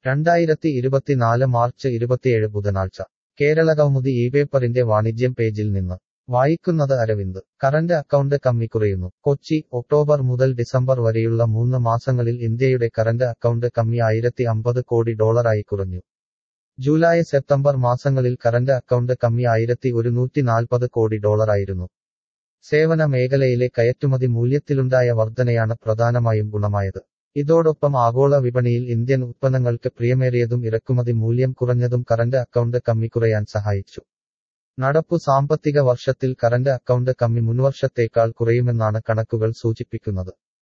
രണ്ടായിരത്തി ഇരുപത്തിനാല് മാർച്ച് ഇരുപത്തിയേഴ് ബുധനാഴ്ച കേരള കൗമുദി ഈ പേപ്പറിന്റെ വാണിജ്യം പേജിൽ നിന്ന് വായിക്കുന്നത് അരവിന്ദ് കറന്റ് അക്കൗണ്ട് കമ്മി കുറയുന്നു കൊച്ചി ഒക്ടോബർ മുതൽ ഡിസംബർ വരെയുള്ള മൂന്ന് മാസങ്ങളിൽ ഇന്ത്യയുടെ കറന്റ് അക്കൗണ്ട് കമ്മി ആയിരത്തി അമ്പത് കോടി ഡോളറായി കുറഞ്ഞു ജൂലൈ സെപ്റ്റംബർ മാസങ്ങളിൽ കറന്റ് അക്കൗണ്ട് കമ്മി ആയിരത്തി ഒരുന്നൂറ്റി നാൽപ്പത് കോടി ഡോളറായിരുന്നു സേവന മേഖലയിലെ കയറ്റുമതി മൂല്യത്തിലുണ്ടായ വർധനയാണ് പ്രധാനമായും ഗുണമായത് ഇതോടൊപ്പം ആഗോള വിപണിയിൽ ഇന്ത്യൻ ഉത്പന്നങ്ങൾക്ക് പ്രിയമേറിയതും ഇറക്കുമതി മൂല്യം കുറഞ്ഞതും കറന്റ് അക്കൗണ്ട് കമ്മി കുറയാൻ സഹായിച്ചു നടപ്പു സാമ്പത്തിക വർഷത്തിൽ കറന്റ് അക്കൗണ്ട് കമ്മി മുൻവർഷത്തേക്കാൾ കുറയുമെന്നാണ് കണക്കുകൾ സൂചിപ്പിക്കുന്നത്